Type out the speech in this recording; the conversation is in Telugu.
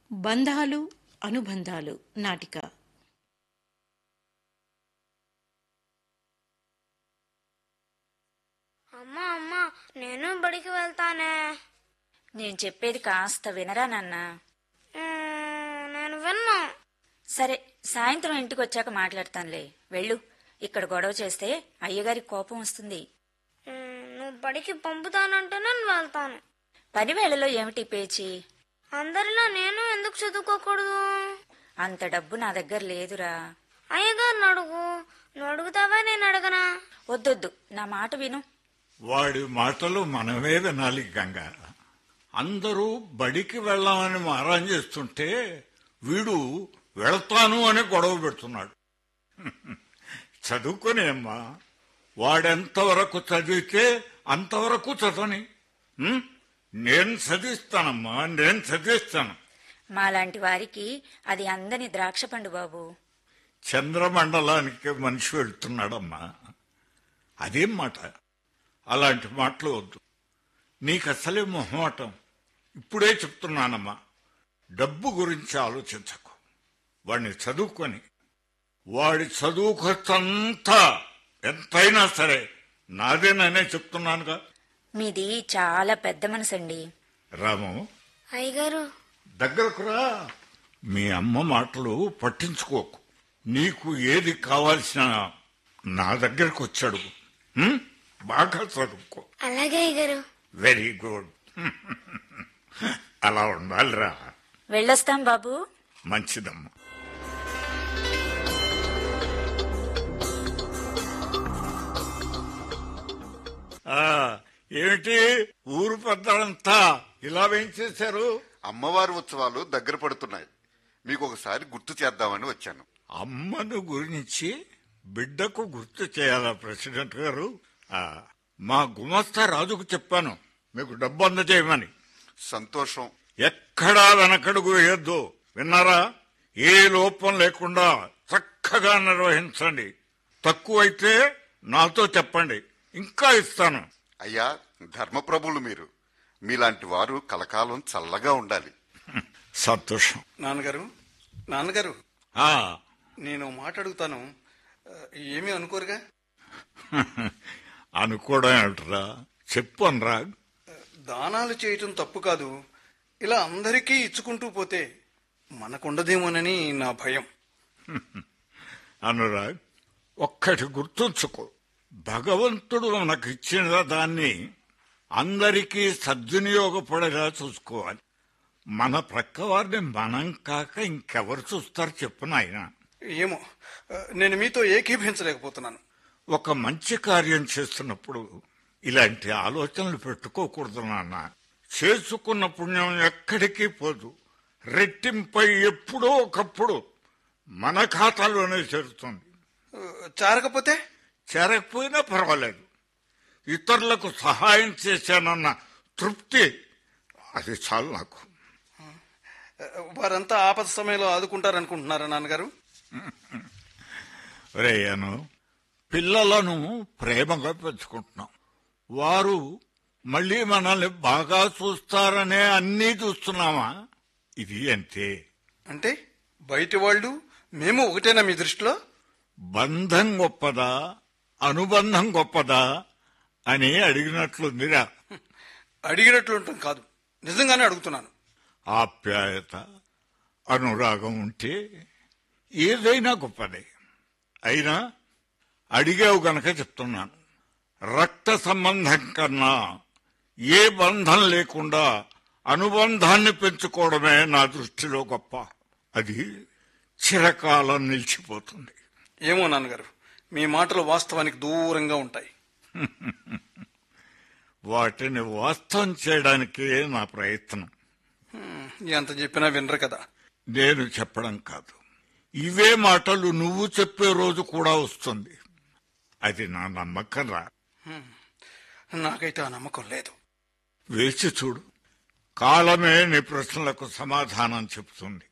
బంధాలు అనుబంధాలు నాటిక అమ్మా అమ్మా నేను బడికి వెళ్తానే నేను చెప్పేది కాస్త వినరా నాన్న మ్మ్, నేను విన్నా సరే సాయంత్రం ఇంటికి వచ్చాక మాట్లాడతానులే వెళ్ళు ఇక్కడ గొడవ చేస్తే అయ్యగారికి కోపం వస్తుంది మ్మ్, నువ్వు బడికి పంపుతానంటే నేను వెళ్తాను పని వేళలో ఏమిటి పేచి అందరిలా నేను ఎందుకు చదువుకోకూడదు అంత డబ్బు నా దగ్గర లేదురా అయ్యగారిని అడుగు నువ్వు అడుగుతావా నేను అడగనా వద్దొద్దు నా మాట విను వాడి మాటలు మనమే వినాలి గంగ అందరూ బడికి వెళ్ళామని మారం చేస్తుంటే వీడు వెళ్తాను అని గొడవ పెడుతున్నాడు చదువుకునే అమ్మా వాడెంతవరకు చదివితే అంతవరకు చదవని ఉం? నేను చదివిస్తానమ్మా నేను చదివిస్తాను మాలాంటి వారికి అది అందని ద్రాక్ష పండు బాబు చంద్రమండలానికి మనిషి వెళ్తున్నాడమ్మా అదేం మాట అలాంటి మాటలు వద్దు నీకు అసలే మొహమాటం ఇప్పుడే చెప్తున్నానమ్మా డబ్బు గురించి ఆలోచించకు వాడిని చదువుకొని వాడి చదువు ఖర్చంతా ఎంతైనా సరే నాదేననే చెప్తున్నానుగా మీది చాలా పెద్ద మనసండి రాము అయ్యగారు దగ్గరకు రా మీ అమ్మ మాటలు పట్టించుకోకు నీకు ఏది కావాల్సిన నా దగ్గరకు వచ్చాడు ఉం? బాగా చదువుకో అలాగే అయ్యగారు వెరీ గుడ్ అలా ఉండాలిరా వెళ్ళొస్తాం బాబు మంచిదమ్మా ఆ, ఏమిటి ఊరు పెద్దలంతా ఇలా వేయించేశారు అమ్మవారి ఉత్సవాలు దగ్గర పడుతున్నాయి మీకు ఒకసారి గుర్తు చేద్దామని వచ్చాను అమ్మను గురించి బిడ్డకు గుర్తు చేయాలా ప్రెసిడెంట్ గారు ఆ, మా గుమస్తా రాజుకు చెప్పాను మీకు డబ్బు అందజేయమని సంతోషం ఎక్కడా వెనకడుగు వేయొద్దు విన్నారా ఏ లోపం లేకుండా చక్కగా నిర్వహించండి తక్కువైతే నాతో చెప్పండి ఇంకా ఇస్తాను అయ్యా ధర్మప్రభులు మీరు మీలాంటి వారు కలకాలం చల్లగా ఉండాలి సంతోషం నాన్నగారు నాన్నగారు ఆ నేను మాట అడుగుతాను ఆ, ఏమీ అనుకోరుగా అనుకోవడం ఏమిట్రా చెప్పు అనురాగ్ దానాలు చేయటం తప్పు కాదు ఇలా అందరికీ ఇచ్చుకుంటూ పోతే మనకుండదేమోనని నా భయం అనురాగ్ ఒక్కటి గుర్తుంచుకో భగవంతుడు మనకు ఇచ్చిన దాన్ని అందరికీ సద్వినియోగపడేలా చూసుకోవాలి మన ప్రక్కవారిని మనం కాక ఇంకెవరు చూస్తారు చెప్పు నాయన ఏమో ఆ, నేను మీతో ఏకీభించలేకపోతున్నాను ఒక మంచి కార్యం చేస్తున్నప్పుడు ఇలాంటి ఆలోచనలు పెట్టుకోకూడదు నాన్న చేసుకున్న పుణ్యం ఎక్కడికి పోదు రెట్టింపై ఎప్పుడో ఒకప్పుడు మన ఖాతాలోనే చేరుతుంది ఆ, చారకపోతే చేరకపోయినా పర్వాలేదు ఇతరులకు సహాయం చేశానన్న తృప్తి అది చాలు నాకు ఆ, వారంతా ఆపద సమయంలో ఆదుకుంటారనుకుంటున్నారా నాన్నగారు రేయను పిల్లలను ప్రేమగా పెంచుకుంటున్నాం వారు మళ్ళీ మనల్ని బాగా చూస్తారనే అన్నీ చూస్తున్నామా ఇది అంతే అంటే బయటి వాళ్ళు మేము ఒకటేనా మీ దృష్టిలో బంధం గొప్పదా అనుబంధం గొప్పదా అని అడిగినట్లుందిరా అడిగినట్లుంటాం కాదు నిజంగానే అడుగుతున్నాను ఆప్యాయత అనురాగం ఉంటే ఏదైనా గొప్పదే అయినా అడిగావు గనక చెప్తున్నాను రక్త సంబంధం కన్నా ఏ బంధం లేకుండా అనుబంధాన్ని పెంచుకోవడమే నా దృష్టిలో గొప్ప అది చిరకాలం నిలిచిపోతుంది ఏమో నాన్నగారు మీ మాటలు వాస్తవానికి దూరంగా ఉంటాయి వాటిని వాస్తవం చేయడానికే నా ప్రయత్నం హ్మ్, ఎంత చెప్పినా వినరు కదా నేను చెప్పడం కాదు ఇవే మాటలు నువ్వు చెప్పే రోజు కూడా వస్తుంది అది నా నమ్మకం రా నాకైతే ఆ నమ్మకం లేదు వేచి చూడు కాలమే నీ ప్రశ్నలకు సమాధానం చెబుతుంది